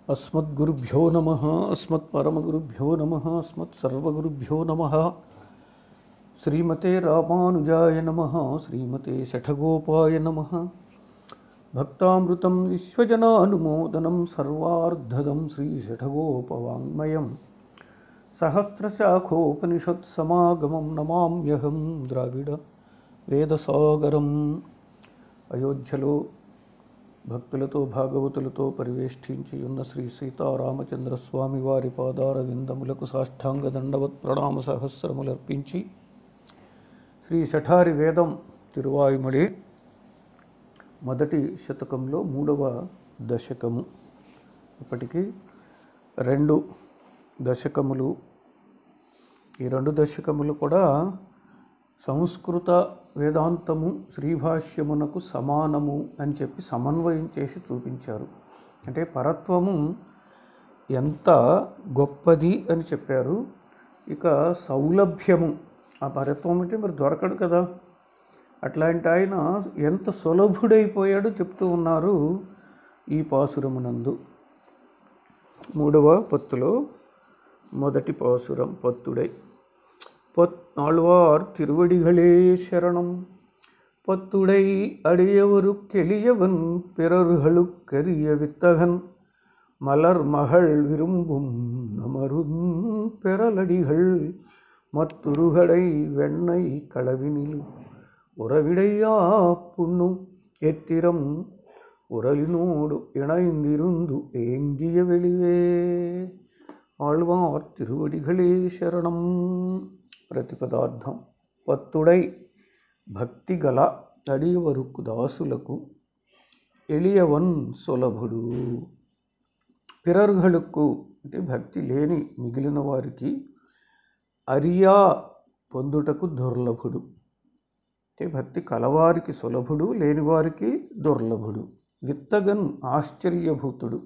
अस्मद्गुरुभ्यो नमः अस्मत्परमगुरुभ्यो नमः अस्मत्सर्वगुरुभ्यो नमः श्रीमते रामानुजाय नमः श्रीमते शठगोपाय नमः भक्तामृतं विश्वजनानुमोदनं सर्वार्धदं श्रीशठगोपवाङ्मयं सहस्रशाखोपनिषत्समागमं नमाम्यहं द्राविड వేదసాగరం అయోధ్యలో భక్తులతో భాగవతులతో పరివేష్టించి ఉన్న శ్రీ సీతారామచంద్ర స్వామి వారి పాదార విందములకు సాష్టాంగ దండవత్ ప్రణామ సహస్రములర్పించి శ్రీ శఠారి వేదం తిరువాయుమడి మొదటి శతకంలో మూడవ దశకము ఇప్పటికీ రెండు దశకములు ఈ రెండు దశకములు కూడా సంస్కృత వేదాంతము శ్రీభాష్యమునకు సమానము అని చెప్పి సమన్వయం చేసి చూపించారు అంటే పరత్వము ఎంత గొప్పది అని చెప్పారు ఇక సౌలభ్యము ఆ పరత్వం అంటే మరి దొరకడు కదా అట్లాంటి ఆయన ఎంత సులభుడైపోయాడో చెప్తూ ఉన్నారు ఈ పాసురమునందు మూడవ పత్తులో మొదటి పాసురం పత్తుడై பொன்னாழ்வார் திருவடிகளே சரணம் பத்துடை அடியவரு கெளியவன் பிறர்களுக்கரிய வித்தகன் மலர் மகள் விரும்பும் நமருன் பெறலடிகள் மத்துருகடை வெண்ணெய் களவினில் உறவிடையா புண்ணும் எத்திரம் உரலினோடு இணைந்திருந்து ஏங்கிய வெளிவே ఆళ్వార్ తిరువడిగళే శరణం ప్రతిపదార్థం పత్తుడై భక్తి గల అడియవరుకు దాసులకు ఎளிయవన్ సులభుడు పిరర్హులకు అంటే భక్తి లేని మిగిలిన వారికి అరియా పొందుటకు దుర్లభుడు అంటే భక్తి కలవారికి సులభుడు లేనివారికి దుర్లభుడు విత్తగన్ ఆశ్చర్యభూతుడు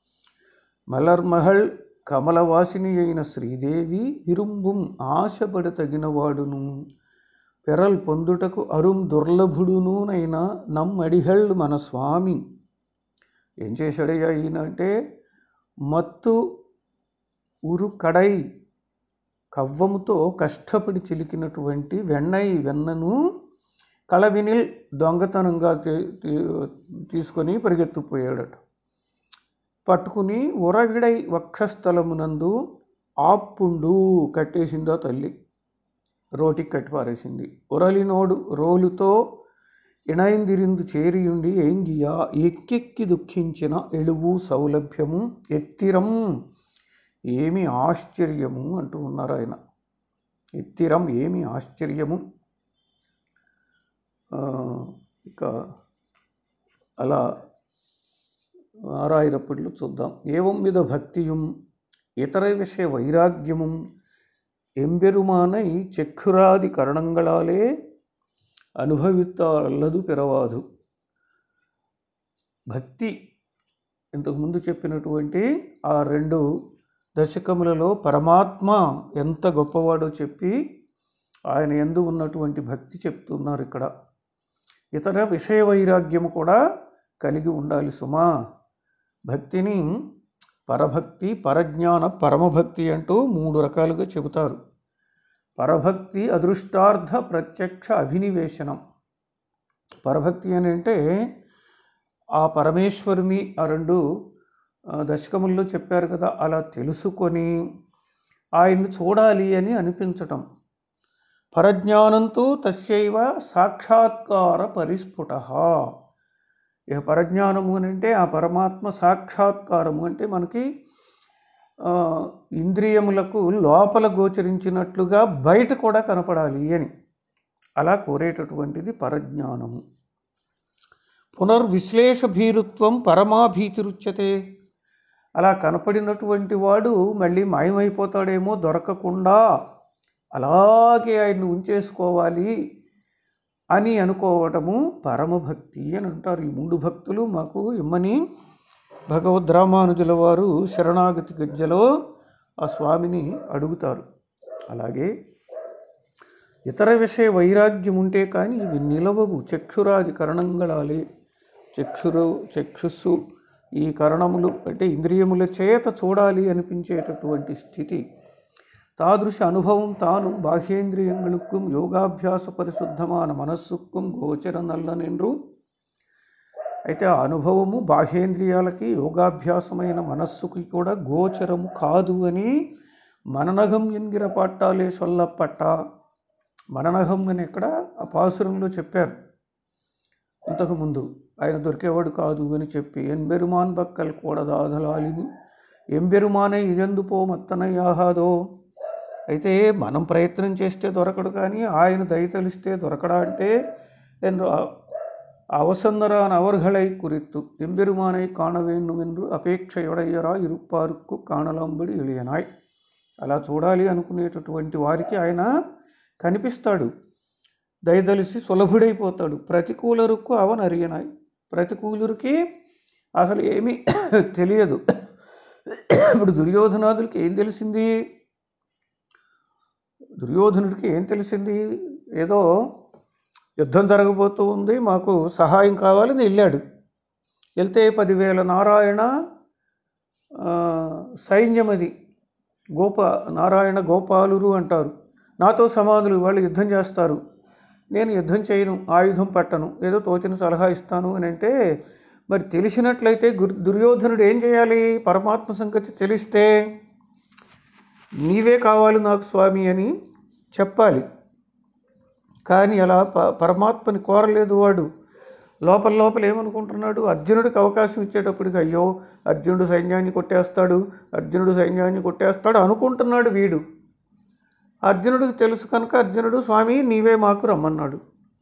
మలర్మహల్ కమలవాసిని అయిన శ్రీదేవి ఇరుంబుం ఆశపడి తగినవాడును పెరల్ పొందుటకు అరుం దుర్లభుడునునైనా నమ్మడిహళ్ మన స్వామి ఏం చేశాడయ్యా ఈయన అంటే మత్తు ఉరు కడై కవ్వముతో కష్టపడి చిలికినటువంటి వెన్నై వెన్నను కళవినిల్ దొంగతనంగా తీసుకొని పరిగెత్తుపోయాడట పట్టుకుని ఉరవిడై వక్షస్థలమునందు ఆప్పుండు కట్టేసిందో తల్లి రోటికి కట్టి పారేసింది ఉరలినోడు రోలుతో ఇణైందిరిందు చేరియుండి ఏంగియా ఎక్కెక్కి దుఃఖించిన ఎలువు సౌలభ్యము ఎత్తిరం ఏమి ఆశ్చర్యము అంటూ ఉన్నారు ఆయన ఎత్తిరం ఏమి ఆశ్చర్యము ఇక అలా ஆறாயிரப்படில் చూద్దాం ఏవం విధ భక్తిயும் ఇతర விஷய வைராக்கியமும் எம்பெருமானை செக்குராதி கரணங்களாலே అనుభవిత్తల్లదు పిరవాదు భక్తి ఇంతకుముందు చెప్పినటువంటి ఆ రెండు దశకములలో పరమాత్మ ఎంత గొప్పవాడో చెప్పి ఆయన ఎందు ఉన్నటువంటి భక్తి చెప్తున్నారు ఇక్కడ ఇతర విషయ వైరాగ్యము కూడా కలిగి ఉండాలి సుమా భక్తిని పరభక్తి పరజ్ఞాన పరమభక్తి అంటూ మూడు రకాలుగా చెబుతారు పరభక్తి అదృష్టార్థ ప్రత్యక్ష అభినివేశనం పరభక్తి అని అంటే ఆ పరమేశ్వరుని ఆ రెండు దశకముల్లో చెప్పారు కదా అలా తెలుసుకొని ఆయన్ని చూడాలి అని అనిపించటం పరజ్ఞానంతో తస్యైవ సాక్షాత్కార పరిస్ఫుట ఇక పరజ్ఞానము అని అంటే ఆ పరమాత్మ సాక్షాత్కారము అంటే మనకి ఇంద్రియములకు లోపల గోచరించినట్లుగా బయట కూడా కనపడాలి అని అలా కోరేటటువంటిది పరజ్ఞానము పునర్విశ్లేష భీరుత్వం పరమాభీతిరుచ్యతే అలా కనపడినటువంటి వాడు మళ్ళీ మాయమైపోతాడేమో దొరకకుండా అలాగే ఆయన్ని ఉంచేసుకోవాలి అని అనుకోవటము పరమభక్తి అని అంటారు ఈ మూడు భక్తులు మాకు ఇమ్మని భగవద్ రామానుజుల వారు శరణాగతి గజ్జలో ఆ స్వామిని అడుగుతారు అలాగే ఇతర విషయ వైరాగ్యం ఉంటే కానీ ఇవి నిలవవు చక్షురాది కరణంగళాలే చక్షురు చక్షుస్సు ఈ కరణములు అంటే ఇంద్రియముల చేత చూడాలి అనిపించేటటువంటి స్థితి తాదృశ అనుభవం తాను బాహ్యేంద్రియங்களுக்கும் యోగాభ్యాస పరిశుద్ధமான మనస్సుக்கும் గోచర నల్లనెండ్రు అయితే ఆ అనుభవము బాహ్యేంద్రియాలకి యోగాభ్యాసమైన మనస్సుకి కూడా గోచరము కాదు అని మననగం ఎన్గిర పట్టాలే సొల్లపట్ట మననగం అని ఎక్కడ ఆ పాసురంలో చెప్పారు ఇంతకుముందు ఆయన దొరికేవాడు కాదు అని చెప్పి ఎన్బెరుమాన్ బక్కల్ కూడదాదలాలిని ఎంబెరుమానే ఇదెందు పో మత్తనయ్యాహాదో అయితే మనం ప్రయత్నం చేస్తే దొరకడు కానీ ఆయన దయతలిస్తే దొరకడా అంటే என்று அவசந்தரான் அவர்களை குறித்து எம்பெருமானை காண வேண்டும் என்று అపేక్షయుడయ్యరా ఇరుప్పారుక్కు కాణలంబడి ఎలియనాయ్ అలా చూడాలి అనుకునేటటువంటి వారికి ఆయన కనిపిస్తాడు దయదలిసి సులభుడైపోతాడు ప్రతికూలరుకు అవన్ అరియనాయ్ ప్రతికూలురికి అసలు ఏమీ తెలియదు ఇప్పుడు దుర్యోధనాదులకి ఏం తెలిసింది దుర్యోధనుడికి ఏం తెలిసింది ఏదో యుద్ధం జరగబోతూ ఉంది మాకు సహాయం కావాలని వెళ్ళాడు వెళ్తే పదివేల నారాయణ ఆ, సైన్యం అది గోప నారాయణ గోపాలురు అంటారు నాతో సమానులు వాళ్ళు యుద్ధం చేస్తారు నేను యుద్ధం చేయను ఆయుధం పట్టను ఏదో తోచిన సలహా ఇస్తాను అని అంటే మరి తెలిసినట్లయితే గుర్ దుర్యోధనుడు ఏం చేయాలి పరమాత్మ సంగతి తెలిస్తే నీవే కావాలి నాకు స్వామి అని చెప్పాలి కానీ అలా ప పరమాత్మని కోరలేదు వాడు లోపల లోపల ఏమనుకుంటున్నాడు అర్జునుడికి అవకాశం ఇచ్చేటప్పటికి అయ్యో అర్జునుడు సైన్యాన్ని కొట్టేస్తాడు అర్జునుడు సైన్యాన్ని కొట్టేస్తాడు అనుకుంటున్నాడు వీడు అర్జునుడికి తెలుసు కనుక అర్జునుడు స్వామి నీవే మాకు రమ్మన్నాడు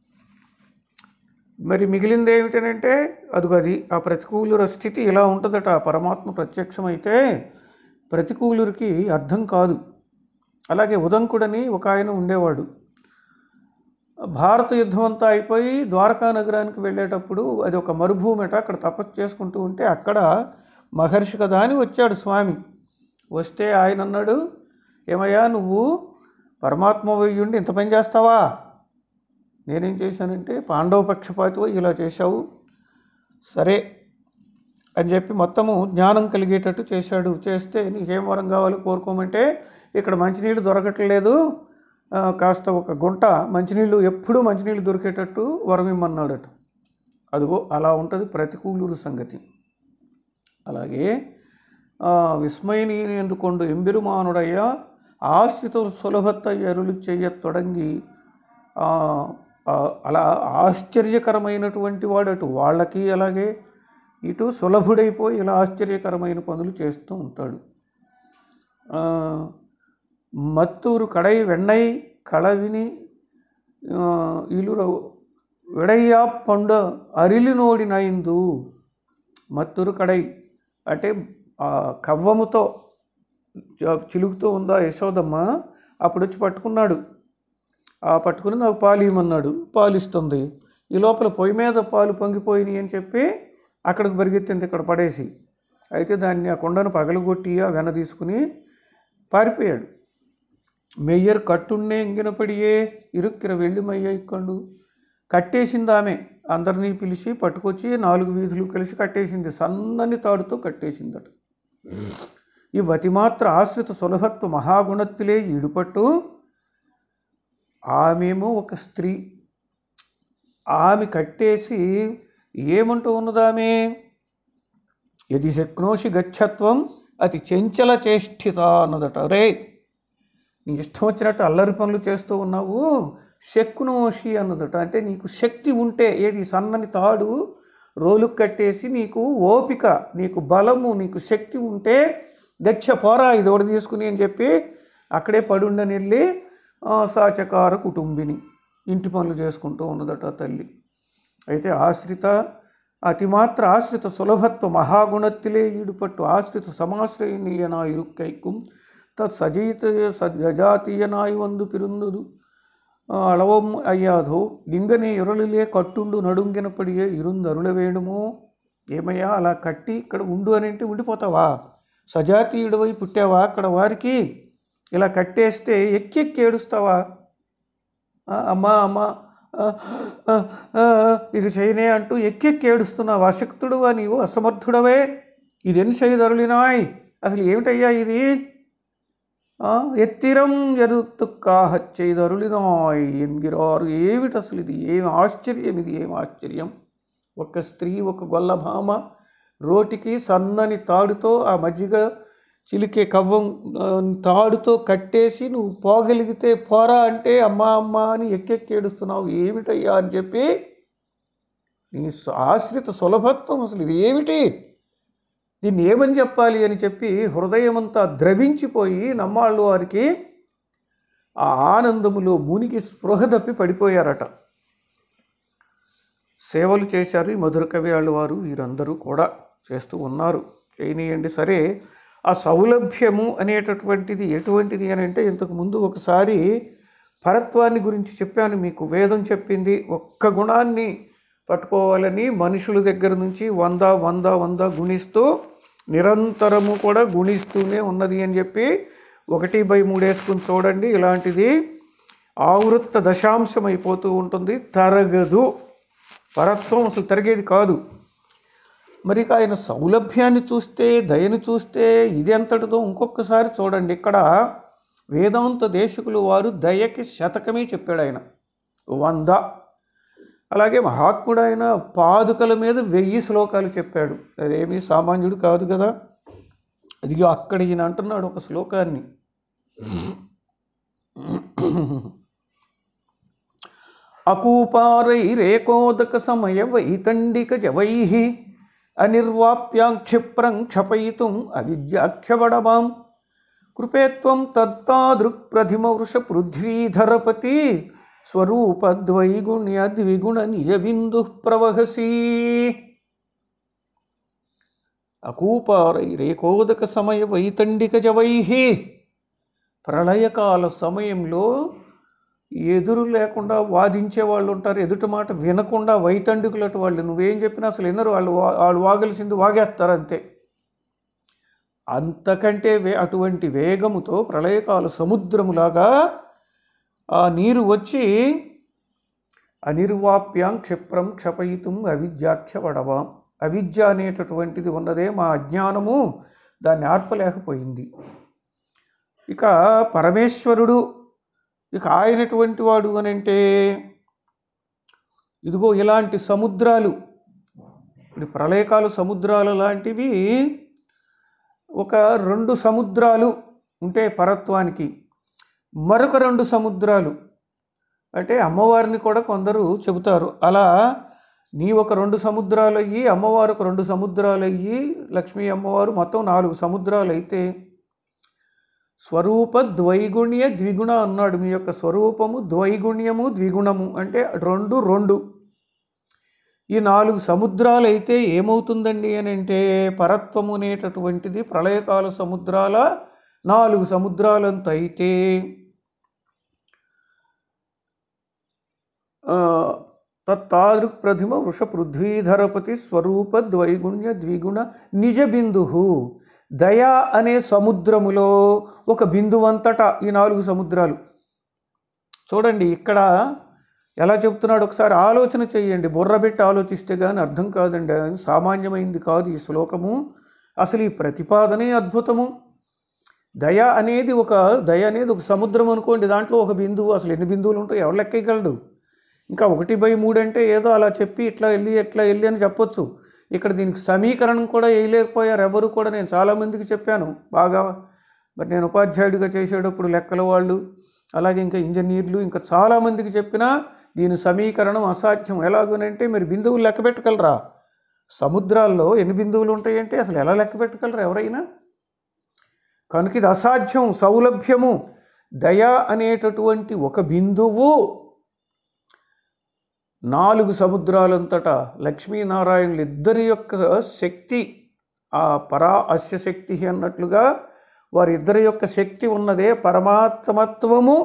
మరి మిగిలింది ఏమిటనంటే అదిగో అది ఆ ప్రతికూలుర స్థితి ఇలా ఉంటుందట ఆ పరమాత్మ ప్రత్యక్షమైతే ప్రతికూలురికి అర్థం కాదు అలాగే ఉదంకుడని ఒక ఆయన ఉండేవాడు భారత యుద్ధం అంతా అయిపోయి ద్వారకా నగరానికి వెళ్ళేటప్పుడు అది ఒక మరుభూమిట అక్కడ తపస్సు చేసుకుంటూ ఉంటే అక్కడ మహర్షి కదా అని వచ్చాడు స్వామి వస్తే ఆయన అన్నాడు ఏమయ్యా నువ్వు పరమాత్మ వయ్యుండి ఇంత పని చేస్తావా నేనేం చేశానంటే పాండవ పక్షపాతివో ఇలా చేశావు సరే అని చెప్పి మొత్తము జ్ఞానం కలిగేటట్టు చేశాడు చేస్తే నీకేం వరం కావాలి కోరుకోమంటే ఇక్కడ మంచినీళ్ళు దొరకట్లేదు ఆ, కాస్త ఒక గుంట మంచినీళ్ళు ఎప్పుడూ మంచినీళ్ళు దొరికేటట్టు వరం ఇమ్మన్నాడట అదిగో అలా ఉంటుంది ప్రతికూలురు సంగతి అలాగే ఆ, విస్మయని ఎందుకొండు ఎంబెరుమానుడయ్య ఆశ్రిత సులభత ఎరులు చెయ్య తొడంగి ఆ, ఆ, అలా ఆశ్చర్యకరమైనటువంటి వాడు అటు వాళ్ళకి అలాగే ఇటు సులభుడైపోయి ఇలా ఆశ్చర్యకరమైన పనులు చేస్తూ ఉంటాడు ఆ, మత్తూరు కడై వెన్నై కళవిని ఇలుర విడయ్యా పండ అరిలి నోడినైందు మత్తూరు కడై అంటే ఆ కవ్వముతో చ- చిలుకుతూ ఉందా యశోదమ్మ అప్పుడు వచ్చి పట్టుకున్నాడు ఆ పట్టుకుని నాకు పాలు ఇవ్వమన్నాడు పాలు ఇస్తుంది ఈ లోపల పొయ్యి మీద పాలు పొంగిపోయినాయి అని చెప్పి అక్కడికి పరిగెత్తింది ఇక్కడ పడేసి అయితే దాన్ని ఆ కొండను పగలగొట్టి ఆ వెన తీసుకుని పారిపోయాడు మెయ్యర్ కట్టున్నే ఇంగినపడియే ఇరుక్కిర వెళ్ళి మయ్య ఇక్కండు కట్టేసింది ఆమె అందరినీ పిలిచి పట్టుకొచ్చి నాలుగు వీధులు కలిసి కట్టేసింది సన్నని తాడుతో కట్టేసిందట ఈ వతిమాత్ర ఆశ్రిత సులభత్వ మహాగుణత్తులే ఈడుపట్టు ఆమెమో ఒక స్త్రీ ఆమె కట్టేసి ఏమంటూ ఉన్నదామె యది శక్నోషి గచ్చత్వం అతి చెంచల చేష్టిత అన్నదట రే నీకు ఇష్టం వచ్చినట్టు అల్లరి పనులు చేస్తూ ఉన్నావు శక్కునోషి అన్నదట అంటే నీకు శక్తి ఉంటే ఏది సన్నని తాడు రోలుకు కట్టేసి నీకు ఓపిక నీకు బలము నీకు శక్తి ఉంటే గచ్చ పోరా ఇది ఒకటి తీసుకుని అని చెప్పి అక్కడే పడుండని వెళ్ళి ఆ, సాచకార కుటుంబిని ఇంటి పనులు చేసుకుంటూ ఉన్నదట ఆ తల్లి అయితే ఆశ్రిత అతిమాత్ర ఆశ్రిత సులభత్వ మహాగుణత్తిలే ఈడుపట్టు ఆశ్రిత సమాశ్రయనీయనా ఇరుక్కైக்கும் తత్ సజీత సజాతీయనాయి వందు పిరుందుదు அளவும் అయ్యాదో లింగనే ఎరుളിలే కట్టుండు నడుంగినపడియే ఇరుందరుల వేణుము ఏమయ్యా అలా కట్టి ఇక్కడ ఉండు అని అంటే ఉండిపోతావా సజాతీయుడివై పుట్టావా అక్కడ వారికి ఇలా కట్టేస్తే ఎక్కి ఎక్కి ఏడుస్తావా ఆ, అమ్మా అమ్మా ఆ, ఆ, ఆ, ఇది చేయనే అంటూ ఎక్కెక్కి ఏడుస్తున్నావు అశక్తుడువా నీవు అసమర్థుడవే ఇదెన్ செய்தருளினாய் అసలు ఏమిటయ్యా ఇది ఆ, ఎత్తిరం ఎదుత్తుక్కాహ చేయదరులినాయ్ ఎన్గిరారు ఏమిటి అసలు ఇది ఏం ఆశ్చర్యం ఇది ఏం ఆశ్చర్యం ఒక స్త్రీ ఒక గొల్లభామ రోటికి సన్నని తాడుతో ఆ మజ్జిగ చిలికే కవ్వం ఆ, తాడుతో కట్టేసి నువ్వు పోగలిగితే పోరా అంటే అమ్మా అమ్మా అని ఎక్కెక్కి ఏడుస్తున్నావు ఏమిటయ్యా అని చెప్పి నీ స- ఆశ్రిత సులభత్వం అసలు ఇది ఏమిటి దీన్ని ఏమని చెప్పాలి అని చెప్పి హృదయమంతా ద్రవించిపోయి నమ్మాళ్ళు వారికి ఆ ఆనందములో మునిగి స్పృహ తప్పి పడిపోయారట సేవలు చేశారు ఈ మధుర కవియాళ్ళు వారు వీరందరూ కూడా చేస్తూ ఉన్నారు చేయనీయండి సరే ఆ సౌలభ్యము అనేటటువంటిది ఎటువంటిది అని అంటే ఇంతకు ముందు ఒకసారి పరత్వాన్ని గురించి చెప్పాను మీకు వేదం చెప్పింది ఒక్క గుణాన్ని పట్టుకోవాలని మనుషుల దగ్గర నుంచి వంద వంద వంద గుణిస్తూ నిరంతరము కూడా గుణిస్తూనే ఉన్నది అని చెప్పి ఒకటి బై మూడేసుకుని చూడండి ఇలాంటిది ఆవృత్త దశాంశం అయిపోతూ ఉంటుంది తరగదు పరత్వం అసలు తరిగేది కాదు మరి ఇక ఆయన సౌలభ్యాన్ని చూస్తే దయని చూస్తే ఇది ఎంతటిదో ఇంకొకసారి చూడండి ఇక్కడ వేదాంత దేశకులు వారు దయకి శతకమే చెప్పాడు ఆయన వంద అలాగే మహాత్ముడైన పాదుకల మీద వెయ్యి శ్లోకాలు చెప్పాడు అదేమీ సామాన్యుడు కాదు కదా అదిగో అక్కడ ఈయన అంటున్నాడు ఒక శ్లోకాన్ని అకూపారైరేకోదక సమయ వైతండిక జవై అనిర్వాప్యాక్షిప్రం క్షపయితుం అవిద్యాఖ్యవడమాం కృపేత్వం తత్తాదృక్ ప్రతిమ వృష పృథ్వీధరపతి స్వరూపద్వైగుణ్య ద్విగుణ నిజ బిందు ప్రవహసి అకూపారైరేకోదక సమయ వైతండిక జవై ప్రళయకాల సమయంలో ఎదురు లేకుండా వాదించే వాళ్ళు ఉంటారు ఎదుటి మాట వినకుండా వైతండికులటి వాళ్ళు నువ్వేం చెప్పినా అసలు వినరు వాళ్ళు వా- వాళ్ళు వాగలిసింది వాగేస్తారు అంతే అంతకంటే వే అటువంటి వేగముతో ప్రళయకాల సముద్రములాగా ఆ నీరు వచ్చి అనిర్వాప్యాం క్షిప్రం క్షపయితం అవిద్యాఖ్య వడవాం అవిద్య అనేటటువంటిది ఉన్నదే మా అజ్ఞానము దాన్ని ఆర్పలేకపోయింది ఇక పరమేశ్వరుడు ఇక ఆయనటువంటి వాడు అని అంటే ఇదిగో ఇలాంటి సముద్రాలు ఇప్పుడు ప్రళయకాల సముద్రాలు లాంటివి ఒక రెండు సముద్రాలు ఉంటే పరత్వానికి మరొక రెండు సముద్రాలు అంటే అమ్మవారిని కూడా కొందరు చెబుతారు అలా నీ ఒక రెండు సముద్రాలు అయ్యి అమ్మవారు ఒక రెండు సముద్రాలు అయ్యి లక్ష్మీ అమ్మవారు మొత్తం నాలుగు సముద్రాలు అయితే స్వరూప ద్వైగుణ్య ద్విగుణ అన్నాడు మీ యొక్క స్వరూపము ద్వైగుణ్యము ద్విగుణము అంటే రెండు రెండు ఈ నాలుగు సముద్రాలు అయితే ఏమవుతుందండి అని అంటే పరత్వము అనేటటువంటిది ప్రళయకాల సముద్రాల నాలుగు సముద్రాలంత అయితే ఆ, తత్తాదృక్ ప్రతిమ వృష పృథ్వీధరపతి స్వరూప ద్వైగుణ్య ద్విగుణ నిజ బిందు దయ అనే సముద్రములో ఒక బిందువంతటా ఈ నాలుగు సముద్రాలు చూడండి ఇక్కడ ఎలా చెప్తున్నాడు ఒకసారి ఆలోచన చేయండి బుర్రబెట్టి ఆలోచిస్తే కానీ అర్థం కాదండి అది సామాన్యమైంది కాదు ఈ శ్లోకము అసలు ఈ ప్రతిపాదనే అద్భుతము దయ అనేది ఒక దయ అనేది ఒక సముద్రం అనుకోండి దాంట్లో ఒక బిందువు అసలు ఎన్ని బిందువులు ఉంటాయి ఎవరు లెక్కగలడు ఇంకా ఒకటి బై మూడు అంటే ఏదో అలా చెప్పి ఇట్లా వెళ్ళి ఎట్లా వెళ్ళి అని చెప్పొచ్చు ఇక్కడ దీనికి సమీకరణం కూడా వేయలేకపోయారు ఎవరు కూడా నేను చాలామందికి చెప్పాను బాగా మరి నేను ఉపాధ్యాయుడిగా చేసేటప్పుడు లెక్కల వాళ్ళు అలాగే ఇంకా ఇంజనీర్లు ఇంకా చాలామందికి చెప్పినా దీని సమీకరణం అసాధ్యం ఎలాగోనంటే మీరు బిందువులు లెక్క పెట్టగలరా సముద్రాల్లో ఎన్ని బిందువులు ఉంటాయంటే అసలు ఎలా లెక్క పెట్టగలరా ఎవరైనా కనుక ఇది అసాధ్యం సౌలభ్యము దయ అనేటటువంటి ఒక బిందువు నాలుగు సముద్రాలంతటా లక్ష్మీనారాయణులు ఇద్దరి యొక్క శక్తి ఆ పరా అస్య శక్తి అన్నట్లుగా వారిద్దరి యొక్క శక్తి ఉన్నదే పరమాత్మత్వము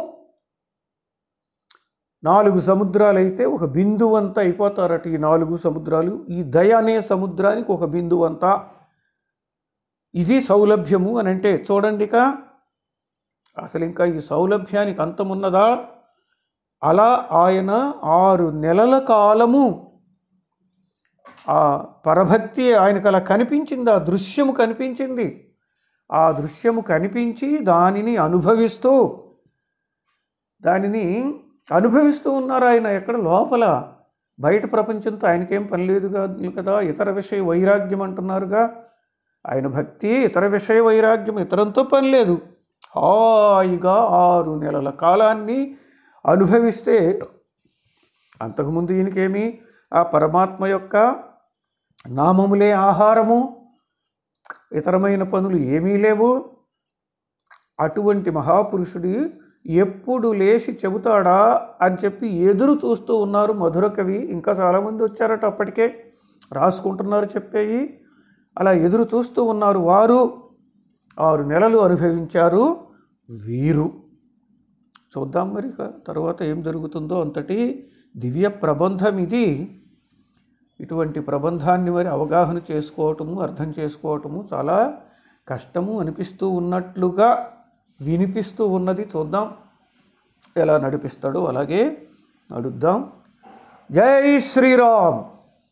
నాలుగు సముద్రాలు అయితే ఒక బిందువు అంతా అయిపోతారట ఈ నాలుగు సముద్రాలు ఈ దయ అనే సముద్రానికి ఒక బిందువు అంతా ఇది సౌలభ్యము అని అంటే చూడండి ఇక అసలు ఇంకా ఈ సౌలభ్యానికి అంతమున్నదా అలా ఆయన ఆరు నెలల కాలము ఆ పరభక్తి ఆయనకు అలా కనిపించింది ఆ దృశ్యము కనిపించింది ఆ దృశ్యము కనిపించి దానిని అనుభవిస్తూ దానిని అనుభవిస్తూ ఉన్నారు ఆయన ఎక్కడ లోపల బయట ప్రపంచంతో ఆయనకేం పని లేదు కాదు కదా ఇతర విషయ వైరాగ్యం అంటున్నారుగా ఆయన భక్తి ఇతర విషయ వైరాగ్యం ఇతరంతో పని లేదు హాయిగా ఆరు నెలల కాలాన్ని అనుభవిస్తే అంతకుముందు ఈయనకేమి ఆ పరమాత్మ యొక్క నామములే ఆహారము ఇతరమైన పనులు ఏమీ లేవు అటువంటి మహాపురుషుడు ఎప్పుడు లేచి చెబుతాడా అని చెప్పి ఎదురు చూస్తూ ఉన్నారు మధుర కవి ఇంకా చాలామంది వచ్చారట అప్పటికే రాసుకుంటున్నారు చెప్పేయి అలా ఎదురు చూస్తూ ఉన్నారు వారు ఆరు నెలలు అనుభవించారు వీరు చూద్దాం మరి ఇక తర్వాత ఏం జరుగుతుందో అంతటి దివ్య ప్రబంధం ఇది ఇటువంటి ప్రబంధాన్ని మరి అవగాహన చేసుకోవటము అర్థం చేసుకోవటము చాలా కష్టము అనిపిస్తూ ఉన్నట్లుగా వినిపిస్తూ ఉన్నది చూద్దాం ఎలా నడిపిస్తాడో అలాగే నడుద్దాం జై శ్రీరామ్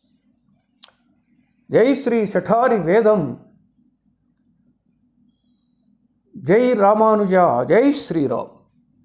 జై శ్రీ శఠారి వేదం జై రామానుజ జై శ్రీరామ్